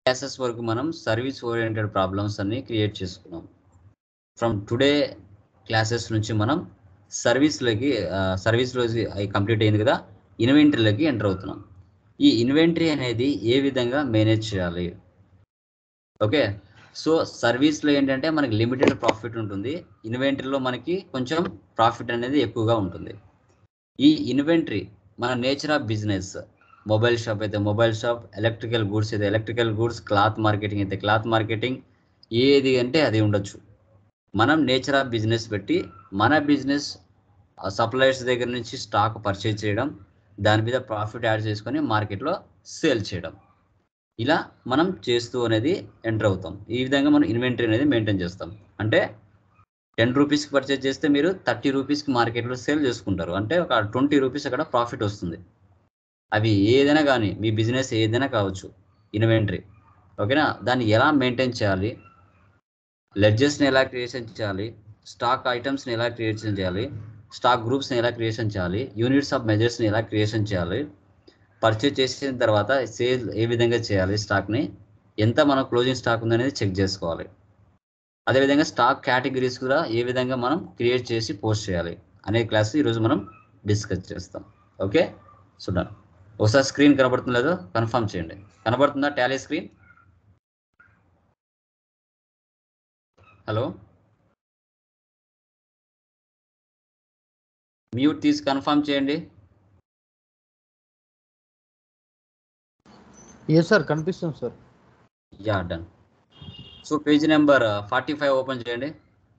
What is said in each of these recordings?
Classes వరకు మనం service oriented problems అన్ని క్రియేట్ చేసుకున్నాం ఫ్రమ్ టుడే క్లాసెస్ నుంచి మనం సర్వీస్లోకి సర్వీస్లోకి అవి కంప్లీట్ అయింది కదా ఇన్వెంటరీలోకి ఎంటర్ అవుతున్నాం ఈ ఇన్వెంటరీ అనేది ఏ విధంగా మేనేజ్ చేయాలి ఓకే సో సర్వీస్లో ఏంటంటే మనకి లిమిటెడ్ ప్రాఫిట్ ఉంటుంది ఇన్వెంటరీలో మనకి కొంచెం ప్రాఫిట్ అనేది ఎక్కువగా ఉంటుంది ఈ ఇన్వెంటరీ మన nature of business mobile shop అయితే మొబైల్ షాప్ ఎలక్ట్రికల్ గూడ్స్ అయితే ఎలక్ట్రికల్ గూడ్స్ క్లాత్ మార్కెటింగ్ అయితే క్లాత్ మార్కెటింగ్ ఏది అంటే అది ఉండొచ్చు మనం నేచర్ ఆఫ్ బిజినెస్ పెట్టి మన బిజినెస్ సప్లయర్స్ దగ్గర నుంచి స్టాక్ పర్చేజ్ చేయడం దాని మీద ప్రాఫిట్ యాడ్ చేసుకొని మార్కెట్లో సేల్ చేయడం ఇలా మనం చేస్తూ అనేది ఎంటర్ అవుతాం ఈ విధంగా మనం ఇన్వెంటరీ అనేది మెయింటైన్ చేస్తాం అంటే టెన్ రూపీస్కి పర్చేజ్ చేస్తే మీరు థర్టీ రూపీస్కి మార్కెట్లో సేల్ చేసుకుంటారు అంటే ఒక ట్వంటీ రూపీస్ అక్కడ ప్రాఫిట్ వస్తుంది అవి ఏదైనా కానీ మీ బిజినెస్ ఏదైనా కావచ్చు ఇన్వెంటరీ ఓకేనా దాన్ని ఎలా మెయింటైన్ చేయాలి లెడ్జెస్ని ఎలా క్రియేషన్ చేయాలి స్టాక్ ఐటమ్స్ని ఎలా క్రియేషన్ చేయాలి స్టాక్ గ్రూప్స్ని ఎలా క్రియేషన్ చేయాలి యూనిట్స్ ఆఫ్ మెజర్స్ని ఎలా క్రియేషన్ చేయాలి పర్చేజ్ చేసిన తర్వాత సేల్ ఏ విధంగా చేయాలి స్టాక్ని ఎంత మన క్లోజింగ్ స్టాక్ ఉందనేది చెక్ చేసుకోవాలి అదేవిధంగా స్టాక్ కేటగిరీస్ కూడా ఏ విధంగా మనం క్రియేట్ చేసి పోస్ట్ చేయాలి అనే క్లాస్ ఈరోజు మనం డిస్కస్ చేస్తాం ఓకే చూడండి ఒకసారి స్క్రీన్ కనబడుతుందో లేదో కన్ఫర్మ్ చేయండి కనబడుతుందా టాలీ స్క్రీన్ హలో మ్యూట్ తీసి కన్ఫర్మ్ చేయండి ఏ సార్ కనిపిస్తుంది sir yeah done so page number forty five open చేయండి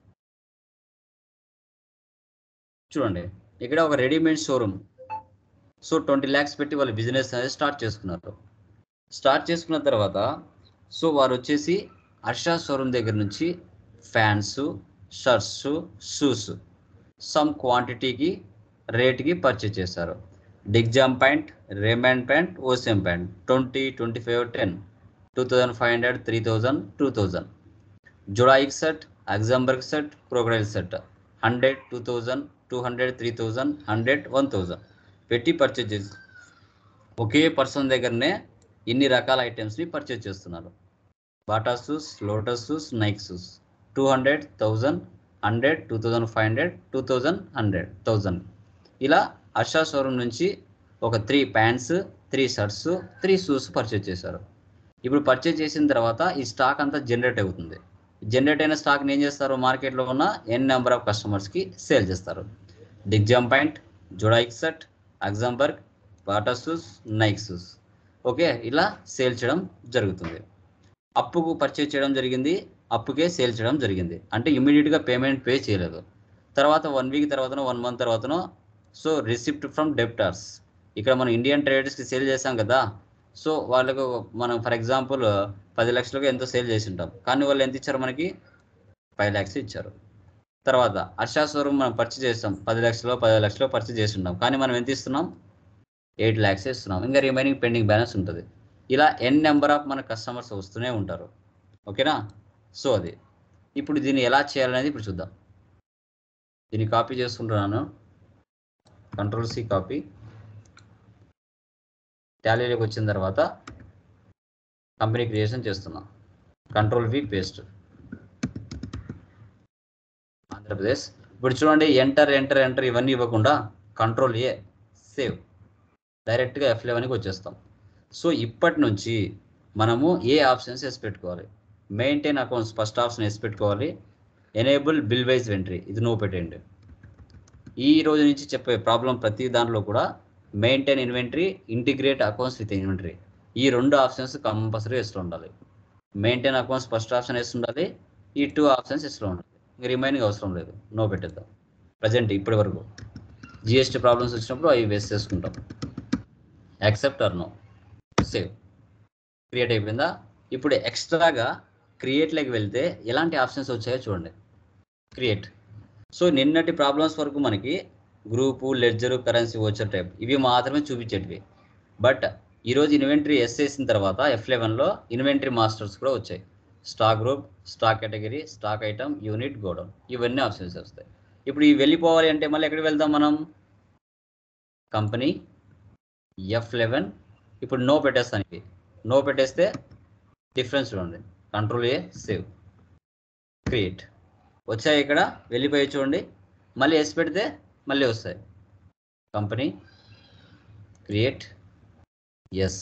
చూడండి ఇక్కడ ఒక readymade showroom so twenty lakhs పెట్టి వాళ్ళు బిజినెస్ అనేది స్టార్ట్ చేసుకున్నారు స్టార్ట్ చేసుకున్న తర్వాత సో వారు వచ్చేసి హర్ష షోరూమ్ దగ్గర నుంచి ఫ్యాన్స్ షర్ట్స్ షూస్ సమ్ క్వాంటిటీకి రేట్కి పర్చేజ్ చేశారు డిగ్జామ్ ప్యాంట్ రేమాండ్ ప్యాంట్ ఓసియం pant twenty twenty five ten two thousand five hundred three thousand two thousand జుడాయిక్ set Oxemberg set crocodile set hundred two thousand two hundred three thousand hundred one thousand పెట్టి purchase చేసి ఒకే person దగ్గరనే ఇన్ని రకాల ఐటమ్స్ని purchase చేస్తున్నారు Bata shoes Lotus shoes Nike shoes two hundred thousand hundred two thousand five hundred two thousand hundred thousand ఇలా Harsha showroom నుంచి ఒక three pants three shirts three shoes purchase చేశారు ఇప్పుడు పర్చేజ్ చేసిన తర్వాత ఈ స్టాక్ అంతా జనరేట్ అవుతుంది జనరేట్ అయిన స్టాక్ని ఏం చేస్తారు మార్కెట్లో ఉన్న ఎన్ నెంబర్ ఆఫ్ కస్టమర్స్కి సేల్ చేస్తారు డిగ్జామ్ పాయింట్ జుడాయిక్ set Oxemberg Bata shoes Nike shoes okay ఇలా సేల్ చేయడం జరుగుతుంది అప్పుకు పర్చేజ్ చేయడం జరిగింది అప్పుకే సేల్ చేయడం జరిగింది అంటే ఇమీడియట్గా పేమెంట్ పే చేయలేదు తర్వాత వన్ వీక్ తర్వాతనో వన్ మంత్ తర్వాతనో సో రిసిప్ట్ ఫ్రమ్ డెప్టార్స్ ఇక్కడ మనం ఇండియన్ ట్రేడర్స్కి సేల్ చేసాం కదా సో వాళ్ళకు మనం ఫర్ ఎగ్జాంపుల్ పది లక్షలకు ఎంతో సేల్ చేసి ఉంటాం కానీ వాళ్ళు ఎంత ఇచ్చారు మనకి ఫైవ్ ల్యాక్స్ ఇచ్చారు తర్వాత హర్షా షోరూమ్ మనం పర్చేజ్ చేస్తాం పది లక్షలు పది లక్షలు పర్చేజ్ చేసి ఉంటాం కానీ మనం ఎంత ఇస్తున్నాం ఎయిట్ ల్యాక్స్ ఇస్తున్నాం ఇంకా రిమైనింగ్ పెండింగ్ బ్యాలెన్స్ ఉంటుంది ఇలా ఎన్ నెంబర్ ఆఫ్ మన కస్టమర్స్ వస్తూనే ఉంటారు ఓకేనా సో అది ఇప్పుడు దీన్ని ఎలా చేయాలనేది ఇప్పుడు చూద్దాం దీన్ని కాపీ చేసుకుంటున్నాను కంట్రోల్ సి కాపీ టాలీలోకి వచ్చిన తర్వాత కంపెనీ క్రియేషన్ చేస్తున్నాం కంట్రోల్ వి పేస్ట్ ఆంధ్రప్రదేశ్ ఇప్పుడు చూడండి ఎంటర్ ఎంటర్ ఎంటర్ ఇవన్నీ ఇవ్వకుండా కంట్రోల్ ఏ సేవ్ డైరెక్ట్గా ఎఫ్ లెవెన్కి వచ్చేస్తాం సో ఇప్పటి నుంచి మనము ఏ ఆప్షన్స్ వేసి పెట్టుకోవాలి మెయింటైన్ అకౌంట్స్ ఫస్ట్ ఆప్షన్ వేసి పెట్టుకోవాలి ఎనేబుల్ బిల్ వైజ్ ఎంట్రీ ఇది నువ్వు పెట్టండి ఈ రోజు నుంచి చెప్పే ప్రాబ్లం ప్రతి దాంట్లో కూడా maintain inventory integrate accounts with inventory ఈ రెండు ఆప్షన్స్ కంపల్సరీ వేస్తూ ఉండాలి మెయింటైన్ అకౌంట్స్ ఫస్ట్ ఆప్షన్ వేసి ఉండాలి ఈ టూ ఆప్షన్స్ ఇస్తూ ఉండాలి ఇంక రిమైనింగ్ అవసరం లేదు నో పెట్టేద్దాం ప్రజెంట్ ఇప్పటి వరకు జిఎస్టీ ప్రాబ్లమ్స్ వచ్చినప్పుడు అవి వేస్ట్ చేసుకుంటాం accept or no save create అయిపోయిందా ఇప్పుడు ఎక్స్ట్రాగా క్రియేట్లోకి వెళ్తే ఎలాంటి ఆప్షన్స్ వచ్చాయో చూడండి క్రియేట్ సో నిన్నటి ప్రాబ్లమ్స్ వరకు మనకి group ledger currency voucher type ఇవి మాత్రమే చూపించేటివి బట్ ఈరోజు ఇన్వెంటరీ ఎస్ వేసిన తర్వాత ఎఫ్ లెవెన్లో ఇన్వెంటరీ మాస్టర్స్ కూడా వచ్చాయి stock group stock category stock item unit godown ఇవన్నీ ఆప్షన్స్ వస్తాయి ఇప్పుడు ఇవి వెళ్ళిపోవాలి అంటే మళ్ళీ ఎక్కడికి వెళ్దాం మనం కంపెనీ ఎఫ్ లెవెన్ ఇప్పుడు నో పెట్టేస్తాను ఇవి నో పెట్టేస్తే డిఫరెన్స్ చూడండి కంట్రోల్ ఏ సేవ్ క్రియేట్ వచ్చాయి ఇక్కడ వెళ్ళిపోయి చూడండి మళ్ళీ ఎస్ పెడితే మళ్ళీ వస్తాయి company create yes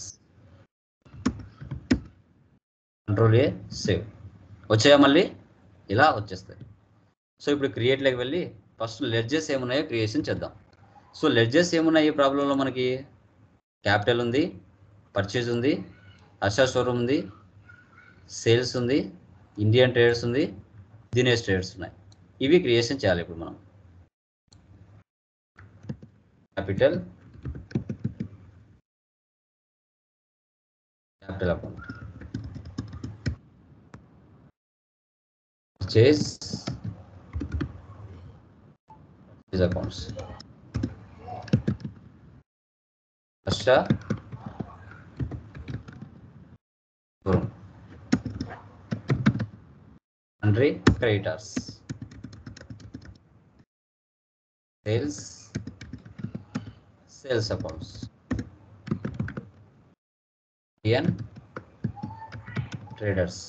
control A save వచ్చాయా మళ్ళీ ఇలా వచ్చేస్తాయి సో ఇప్పుడు క్రియేట్లోకి వెళ్ళి ఫస్ట్ లెడ్జెస్ ఏమున్నాయో క్రియేషన్ చేద్దాం సో లెడ్జెస్ ఏమున్నాయి ఈ ప్రాబ్లంలో మనకి క్యాపిటల్ ఉంది పర్చేజ్ ఉంది హర్ష షోరూమ్ ఉంది సేల్స్ ఉంది ఇండియన్ ట్రేడర్స్ ఉంది దినేష్ ట్రేడర్స్ ఉన్నాయి ఇవి క్రియేషన్ చేయాలి ఇప్పుడు మనం capital capital account purchase these accounts Asha Guru Andre creditors sales sales accounts Indian traders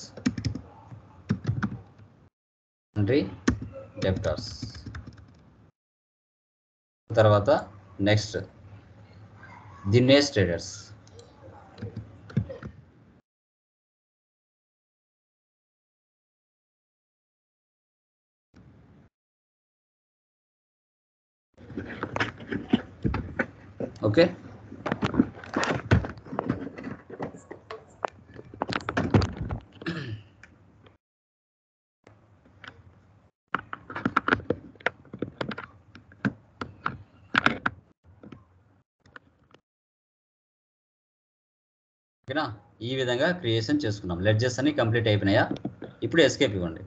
తండ్రి డెప్టర్స్ తర్వాత నెక్స్ట్ దినేష్ ట్రేడర్స్ ఓకే ఓకేనా ఈ విధంగా క్రియేషన్ చేసుకున్నాం లెడ్జెస్ అన్ని కంప్లీట్ అయిపోయినాయా ఇప్పుడు ఎస్కేప్ ఇవ్వండి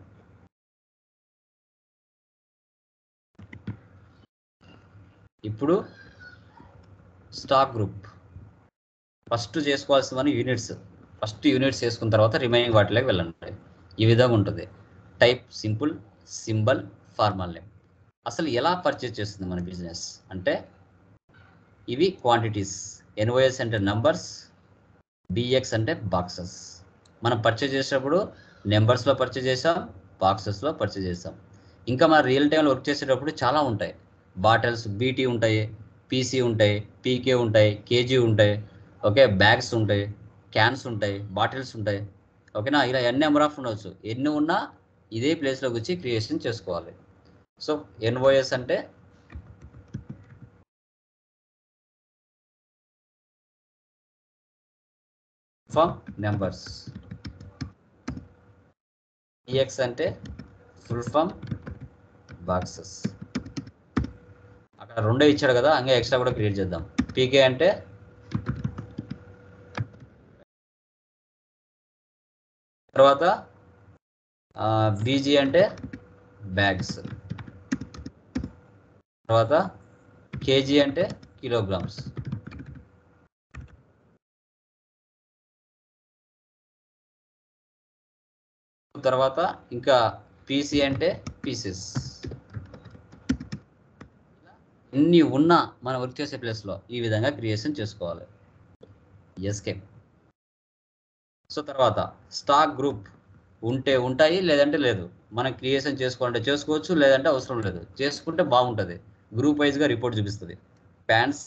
ఇప్పుడు స్టాక్ గ్రూప్ ఫస్ట్ చేసుకోవాల్సిన యూనిట్స్ ఫస్ట్ యూనిట్స్ చేసుకున్న తర్వాత రిమైనింగ్ వాటిలోకి వెళ్ళండి ఈ విధంగా ఉంటుంది type simple symbol formal name అసలు ఎలా పర్చేజ్ చేస్తుంది మన బిజినెస్ అంటే ఇవి క్వాంటిటీస్ ఎన్ఓఎస్ అంటే నంబర్స్ బిఎక్స్ అంటే బాక్సెస్ మనం పర్చేజ్ చేసేటప్పుడు నెంబర్స్లో పర్చేజ్ చేసాం బాక్సెస్లో పర్చేజ్ చేసాం ఇంకా మన రియల్ టైంలో వర్క్ చేసేటప్పుడు చాలా ఉంటాయి బాటిల్స్ బీటీ ఉంటాయి పీసీ ఉంటాయి పీకే ఉంటాయి కేజీ ఉంటాయి ఓకే బ్యాగ్స్ ఉంటాయి క్యాన్స్ ఉంటాయి బాటిల్స్ ఉంటాయి ఓకేనా ఇలా ఎన్ని నెంబర్ ఆఫ్ ఉండవచ్చు ఎన్ని ఉన్నా ఇదే ప్లేస్లోకి వచ్చి క్రియేషన్ చేసుకోవాలి సో ఎన్ఓఎస్ అంటే ఫామ్ నెంబర్స్ ఈఎక్స్ అంటే ఫుల్ ఫామ్ బాక్సెస్ అక్కడ రెండే ఇచ్చాడు కదా అంగే ఎక్స్ట్రా కూడా క్రియేట్ చేద్దాం పీకే అంటే తర్వాత బీజీ అంటే బ్యాగ్స్ తర్వాత కేజీ అంటే కిలోగ్రామ్స్ తర్వాత ఇంకా పీసీ అంటే పీసెస్ ఎన్ని ఉన్నా మనం వర్క్ చేసే ప్లేస్లో ఈ విధంగా క్రియేషన్ చేసుకోవాలి ఎస్కేప్ సో తర్వాత స్టాక్ గ్రూప్ ఉంటే ఉంటాయి లేదంటే లేదు మనం క్రియేషన్ చేసుకోవాలంటే చేసుకోవచ్చు లేదంటే అవసరం లేదు చేసుకుంటే బాగుంటుంది గ్రూప్ వైజ్గా రిపోర్ట్ చూపిస్తుంది ప్యాంట్స్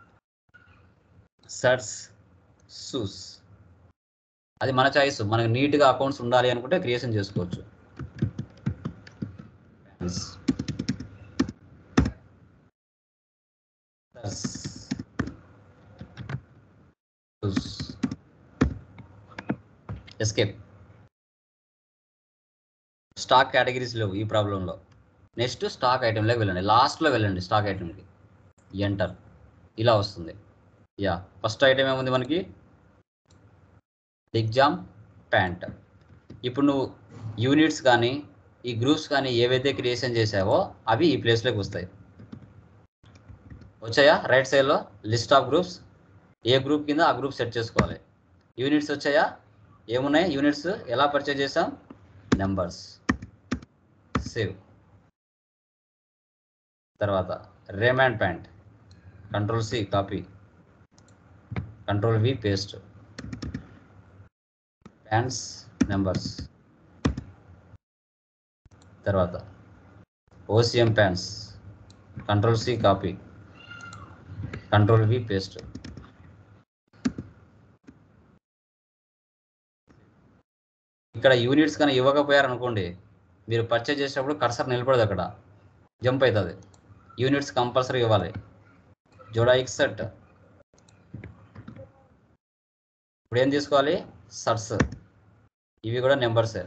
షర్ట్స్ షూస్ అది మన చాయిస్ మనకు నీట్గా అకౌంట్స్ ఉండాలి అనుకుంటే క్రియేషన్ చేసుకోవచ్చు Pants. Shirts. Shoes. Escape stock categories లేవు ఈ ప్రాబ్లంలో నెక్స్ట్ స్టాక్ ఐటెంలోకి వెళ్ళండి లాస్ట్లో వెళ్ళండి స్టాక్ ఐటెంకి ఎంటర్ ఇలా వస్తుంది యా ఫస్ట్ ఐటెం ఏముంది మనకి ఎగ్జామ్ ప్యాంట్ ఇప్పుడు నువ్వు యూనిట్స్ కానీ ఈ గ్రూప్స్ కానీ ఏవైతే క్రియేషన్ చేసావో అవి ఈ ప్లేస్లోకి వస్తాయి వచ్చాయా రైట్ సైడ్లో list of groups A group కింద ఆ గ్రూప్ సెట్ చేసుకోవాలి యూనిట్స్ వచ్చాయా ఏమున్నాయి యూనిట్స్ ఎలా పర్చేజ్ చేసాం నెంబర్స్ సేవ్ తర్వాత Raymond pant control C copy control V paste hands numbers తర్వాత OCM pants control C copy control V paste ఇక్కడ యూనిట్స్ కానీ ఇవ్వకపోయారనుకోండి మీరు పర్చేజ్ చేసేటప్పుడు కర్సర్ నిలబడదు అక్కడ జంప్ అవుతుంది యూనిట్స్ కంపల్సరీ ఇవ్వాలి జోడా ఎక్సెట్ ఇప్పుడు ఏం తీసుకోవాలి సర్స్ ఇవి కూడా నెంబర్సే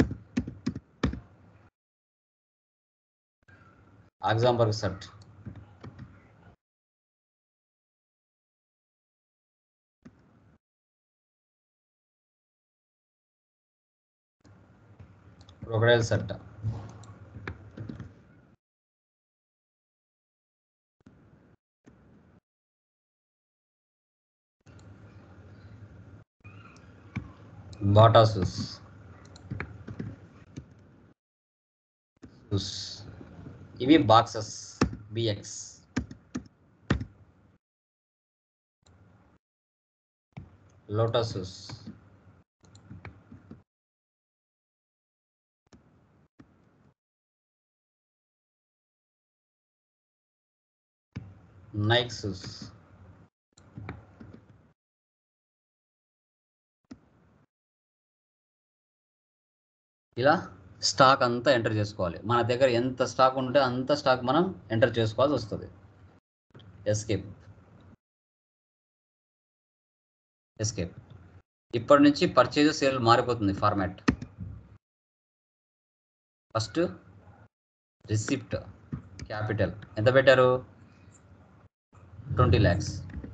example set crocodile set Bata shoes shoes ఇవి బాక్సెస్ బిఎక్స్ లోటసూస్ నైక్సూస్ ఇలా స్టాక్ అంతా ఎంటర్ చేసుకోవాలి మన దగ్గర ఎంత స్టాక్ ఉంటే అంత స్టాక్ మనం ఎంటర్ చేసుకోవాల్సి వస్తుంది ఎస్కేప్ ఎస్కేప్ ఇప్పటి నుంచి పర్చేజ్ సేల్ మారిపోతుంది ఫార్మాట్ ఫస్ట్ రిసిప్ట్ క్యాపిటల్ ఎంత పెట్టారు ట్వంటీ ల్యాక్స్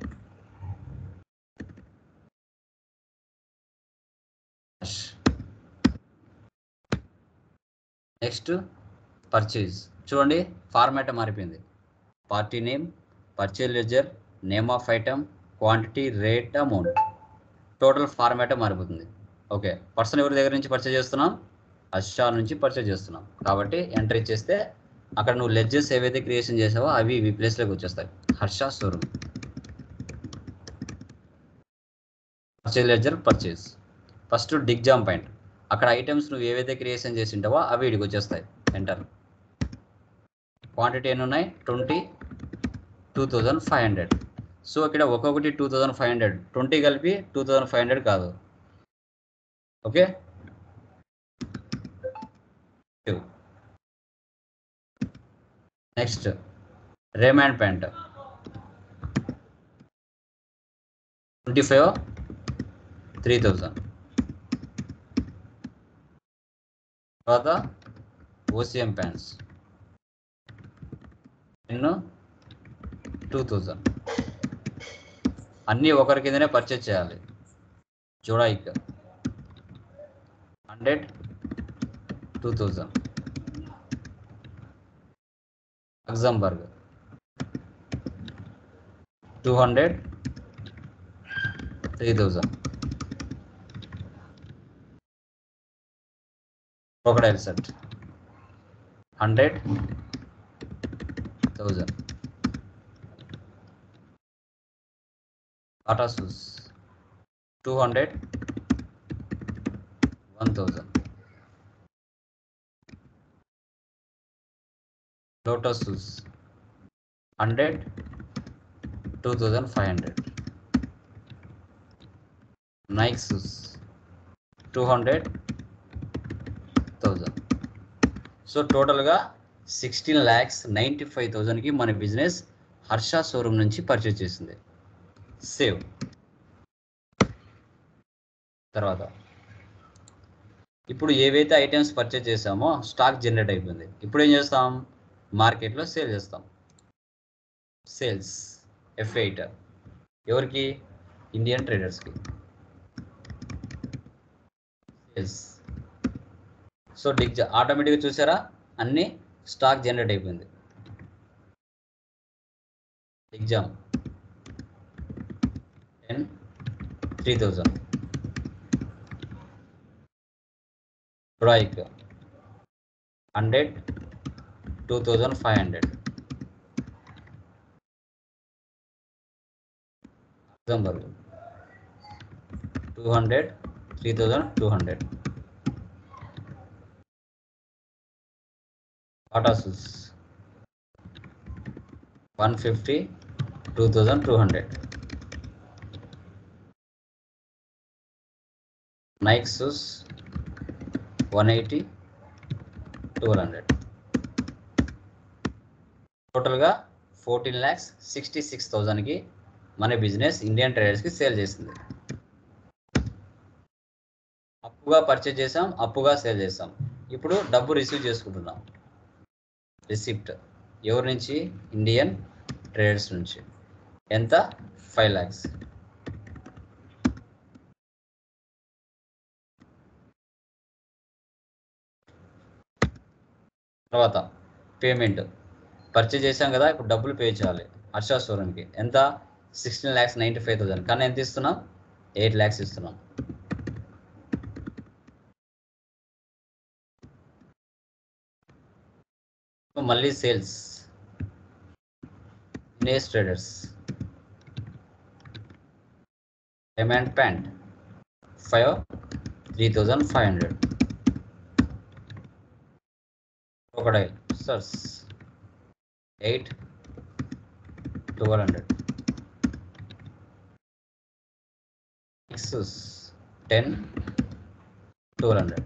నెక్స్ట్ పర్చేజ్ చూడండి ఫార్మాట్ మారిపోయింది party name purchase ledger name of item quantity rate amount total format మారిపోతుంది ఓకే పర్సన్ ఎవరి దగ్గర నుంచి పర్చేజ్ చేస్తున్నాం హర్షా నుంచి పర్చేజ్ చేస్తున్నాం కాబట్టి ఎంట్రీ చేస్తే అక్కడ నువ్వు లెడ్జెస్ ఏవైతే క్రియేషన్ చేసావో అవి ఇవి ప్లేస్లోకి వచ్చేస్తాయి Harsha showroom purchase ledger purchase first డిగ్ జామ్ పాయింట్ అక్కడ ఐటమ్స్ నువ్వు ఏవైతే క్రియేషన్ చేసి ఉంటావో అవి ఇడికి వచ్చేస్తాయి ఎంటర్ క్వాంటిటీ ఎన్ని ఉన్నాయి twenty two thousand five hundred so ఇక్కడ ఒక్కొక్కటి two thousand five hundred twenty కలిపి టూ థౌజండ్ ఫైవ్ హండ్రెడ్ కాదు okay next Raymond pant twenty five three thousand తర్వాత OCM pants ten two thousand అన్నీ ఒకరి కిందనే పర్చేజ్ చేయాలి జోడాయిక్ హండ్రెడ్ టూ థౌజండ్ లగ్జంబర్గ్ two hundred three thousand crocodile set 100 1000 Tata shoes 200 1000 Lotus shoes 100 2500 Nike shoes 200 thousand so టోటల్గా sixteen lakhs ninety five థౌజండ్కి మన బిజినెస్ హర్ష షోరూమ్ నుంచి పర్చేజ్ చేసింది సేవ్ తర్వాత ఇప్పుడు ఏవైతే ఐటమ్స్ పర్చేజ్ చేసామో స్టాక్ జనరేట్ అయిపోయింది ఇప్పుడు ఏం చేస్తాం మార్కెట్లో సేల్ చేస్తాం సేల్స్ ఎఫ్ ఎయిట్ ఎవరికి ఇండియన్ ట్రేడర్స్కి సేల్స్ సో డిగ్ ఆటోమేటిక్గా చూసారా అన్ని స్టాక్ జనరేట్ అయిపోయింది ఎగ్జామ్ టెన్ త్రీ థౌజండ్ బ్రాయిక్ hundred two thousand five hundred example two hundred three thousand two hundred Tata shoes one fifty two thousand two hundred Nike shoes one eighty twelve hundred టోటల్గా fourteen lakhs sixty six థౌజండ్కి మన business Indian ట్రేడర్స్కి sale చేసింది అప్పుగా purchase చేసాం అప్పుగా sale చేసాం ఇప్పుడు డబ్బు రిసీవ్ చేసుకుంటున్నాం రిసిప్ట్ ఎవరి నుంచి ఇండియన్ ట్రేడర్స్ నుంచి ఎంత ఫైవ్ ల్యాక్స్ తర్వాత పేమెంట్ పర్చేజ్ చేసాం కదా ఇప్పుడు డబ్బులు పే చేయాలి హర్ష స్టోరూమ్కి ఎంత sixteen lakhs ninety five thousand కానీ ఎంత ఇస్తున్నాం ఎయిట్ ల్యాక్స్ ఇస్తున్నాం మళ్ళీ సేల్స్ నేస్ traders diamond pant five three thousand five hundred crocodile sirs 8 1200 Nexus 10 1200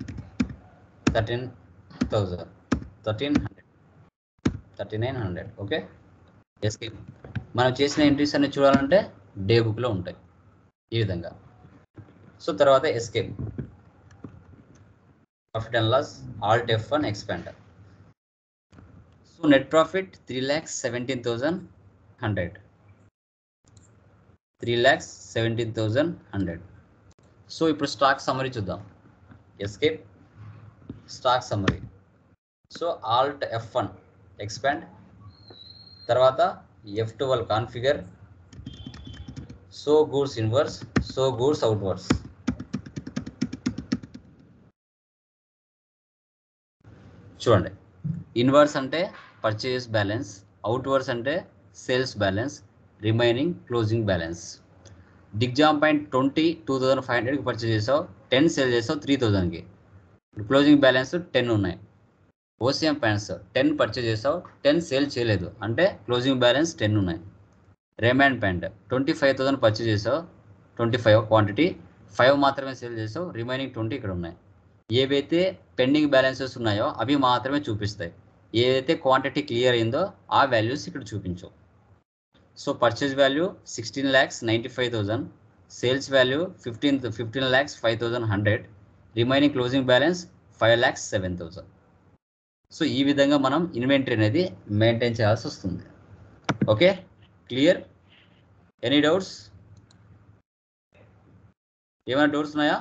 13000 1300 3900 okay escape మనం చేసిన ఎంట్రీస్ అన్ని చూడాలంటే డే బుక్లో ఉంటాయి ఈ విధంగా సో తర్వాత escape profit and loss alt F one expander so net profit three lakhs seventeen thousand hundred three lakhs seventeen thousand hundred so ఇప్పుడు స్టాక్ సమ్మరీ చూద్దాం escape stock summary so alt F one expand తర్వాత F twelve configure so goods inwards so goods outwards చూడండి inwards అంటే purchase balance outwards అంటే sales balance remaining closing balance డిగ్జామ్ point twenty two thousand five హండ్రెడ్కి purchase చేసావు ten sale చేసావు three థౌజండ్కి closing balance ten ఉన్నాయి ఓసిఎం ప్యాంట్స్ టెన్ పర్చేస్ చేసావు టెన్ సేల్ చేయలేదు అంటే క్లోజింగ్ బ్యాలెన్స్ టెన్ ఉన్నాయి Raymond pant twenty five thousand purchase చేసావు ట్వంటీ ఫైవ్ క్వాంటిటీ ఫైవ్ మాత్రమే సేల్ చేసావు రిమైనింగ్ ట్వంటీ ఇక్కడ ఉన్నాయి ఏవైతే పెండింగ్ బ్యాలెన్సెస్ ఉన్నాయో అవి మాత్రమే చూపిస్తాయి ఏదైతే క్వాంటిటీ క్లియర్ అయిందో ఆ వాల్యూస్ ఇక్కడ చూపించవు so purchase value sixteen lakhs ninety five thousand sales value fifteen fifteen lakhs five thousand hundred remaining closing balance five lakhs seven thousand so ఈ విధంగా మనం ఇన్వెంటరీ అనేది మెయింటైన్ చేయాల్సి వస్తుంది ఓకే క్లియర్ ఎనీ డౌట్స్ ఏమైనా డౌట్స్ ఉన్నాయా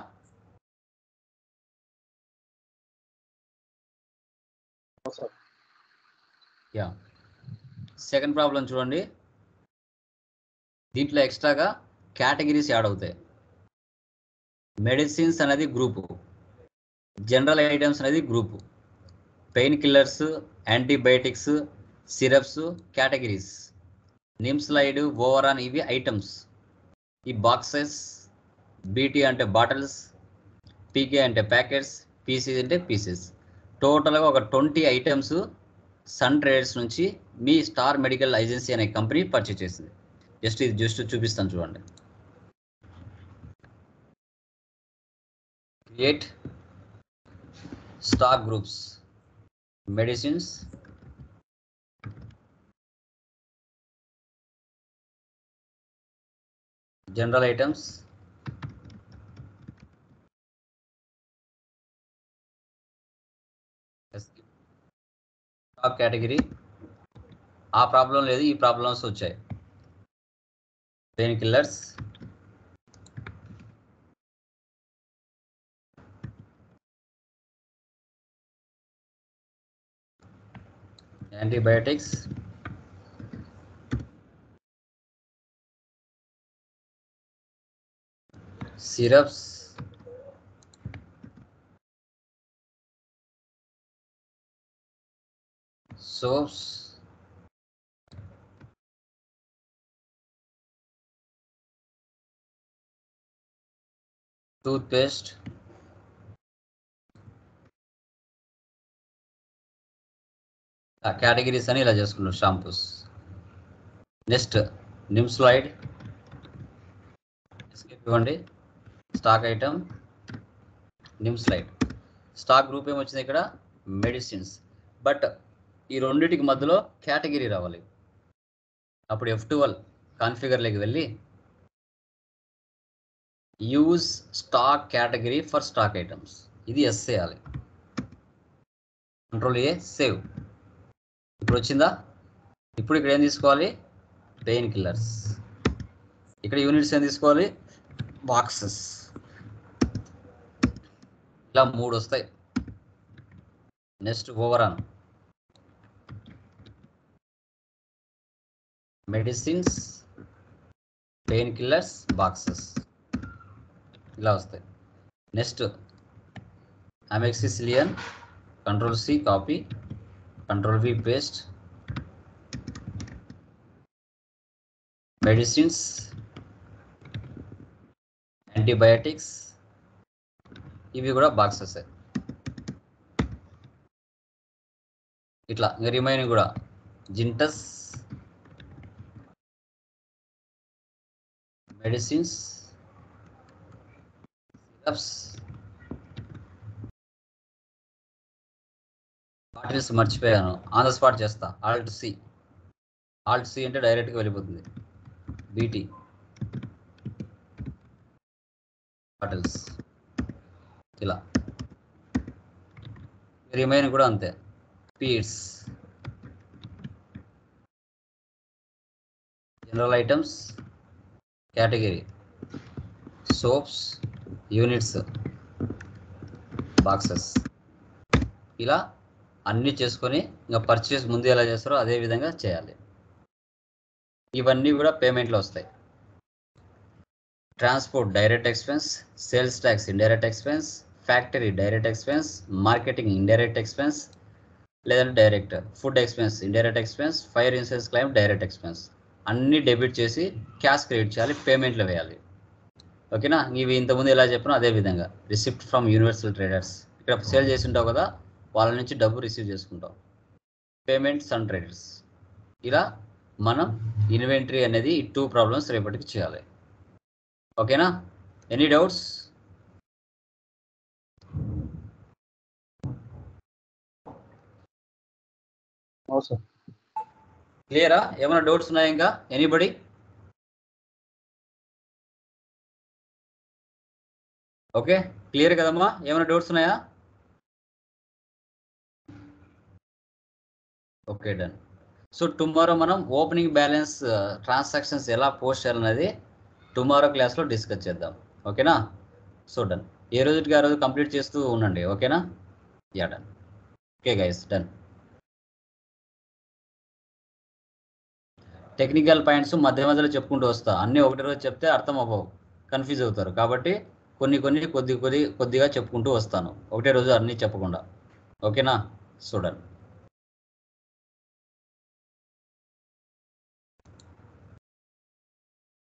యా సెకండ్ ప్రాబ్లం చూడండి దీంట్లో ఎక్స్ట్రాగా కేటగిరీస్ యాడ్ అవుతాయి మెడిసిన్స్ అనేది గ్రూపు జనరల్ ఐటమ్స్ అనేది group painkillers antibiotics syrups categories నిమ్స్లైడ్ ఓవరాన్ ఇవి ఐటమ్స్ ఈ బాక్సెస్ బీటీ అంటే బాటిల్స్ పీకే అంటే ప్యాకెట్స్ పీసీ అంటే పీసెస్ టోటల్గా ఒక ట్వంటీ ఐటమ్స్ సన్ ట్రేడర్స్ నుంచి మీ స్టార్ మెడికల్ ఏజెన్సీ అనే కంపెనీ పర్చేస్ చేసింది జస్ట్ ఇది జస్ట్ చూపిస్తాను చూడండి create stock groups medicines general items stock category ఆ ప్రాబ్లం లేదు ఈ ప్రాబ్లమ్స్ వచ్చాయి painkillers antibiotics syrups soaps toothpaste categories అని ఇలా చేసుకున్నాం షాంపూస్ నెక్స్ట్ నిమ్స్లాయిడ్ ఇవ్వండి స్టాక్ ఐటమ్ నిమ్స్లైడ్ స్టాక్ గ్రూప్ ఏమొచ్చింది ఇక్కడ మెడిసిన్స్ బట్ ఈ రెండింటికి మధ్యలో కేటగిరీ రావాలి అప్పుడు ఎఫ్ ట్వెల్వ్ కాన్ఫిగర్లోకి వెళ్ళి use stock category for stock items ఇది ఎస్ చేయాలి కంట్రోల్ ఏ సేవ్ ఇప్పుడు వచ్చిందా ఇప్పుడు ఇక్కడ ఏం తీసుకోవాలి పెయిన్ కిల్లర్స్ ఇక్కడ యూనిట్స్ ఏం తీసుకోవాలి బాక్సెస్ ఇలా మూడు వస్తాయి నెక్స్ట్ ఓవరాన్ మెడిసిన్స్ పెయిన్ కిల్లర్స్ బాక్సెస్ ఇలా వస్తాయి next amoxicillin control C copy control V paste medicines antibiotics ఇవి కూడా బాక్సెస్ ఇట్లా ఇంకా రిమైనింగ్ కూడా జింటస్ మెడిసిన్స్ సిరప్స్ బాటిల్స్ మర్చిపోయాను ఆన్ ద స్పాట్ చేస్తా ఆల్ట్ సి ఆల్ట్ సి అంటే డైరెక్ట్గా వెళ్ళిపోతుంది బీటీ బాటిల్స్ ఇలా రిమైన్ కూడా అంతే పీడ్స్ general items category soaps units boxes ఇలా అన్నీ చేసుకొని ఇంకా పర్చేస్ ముందు ఎలా చేస్తారో అదే విధంగా చేయాలి ఇవన్నీ కూడా పేమెంట్లో వస్తాయి transport direct expense sales tax indirect expense factory direct expense marketing indirect expense లేదంటే direct food expense indirect expense fire insurance claim direct expense అన్నీ డెబిట్ చేసి క్యాష్ క్రెడిట్ చేయాలి పేమెంట్లో వేయాలి ఓకేనా ఇవి ఇంతకుముందు ఎలా చెప్పినా అదే విధంగా రిసిప్ట్ ఫ్రమ్ యూనివర్సల్ ట్రేడర్స్ ఇక్కడ సేల్ చేసి ఉంటావు కదా వాళ్ళ నుంచి డబ్బు రిసీవ్ చేసుకుంటాం పేమెంట్స్ అండ్ ట్రేడర్స్ ఇలా మనం ఇన్వెంటరీ అనేది ఈ టూ ప్రాబ్లమ్స్ రేపటికి చేయాలి ఓకేనా ఎనీ డౌట్స్ అవసరం క్లియరా ఏమైనా డౌట్స్ ఉన్నాయా ఇంకా ఎనీబడి ఓకే క్లియర్ కదమ్మా ఏమైనా డౌట్స్ ఉన్నాయా ఓకే డన్ సో టుమారో మనం ఓపెనింగ్ బ్యాలెన్స్ ట్రాన్సాక్షన్స్ ఎలా పోస్ట్ చేయాలనేది టుమారో క్లాస్లో డిస్కస్ చేద్దాం ఓకేనా సో డన్ ఏ రోజుకి ఆ రోజు కంప్లీట్ చేస్తూ ఉండండి ఓకేనా yeah done okay guys done technical points మధ్య మధ్యలో చెప్పుకుంటూ వస్తా అన్నీ ఒకటి రోజు చెప్తే అర్థం అవ్వవు కన్ఫ్యూజ్ అవుతారు కాబట్టి కొన్ని కొన్ని కొద్ది కొద్ది కొద్దిగా చెప్పుకుంటూ వస్తాను ఒకటే రోజు అన్నీ చెప్పకుండా ఓకేనా చూడండి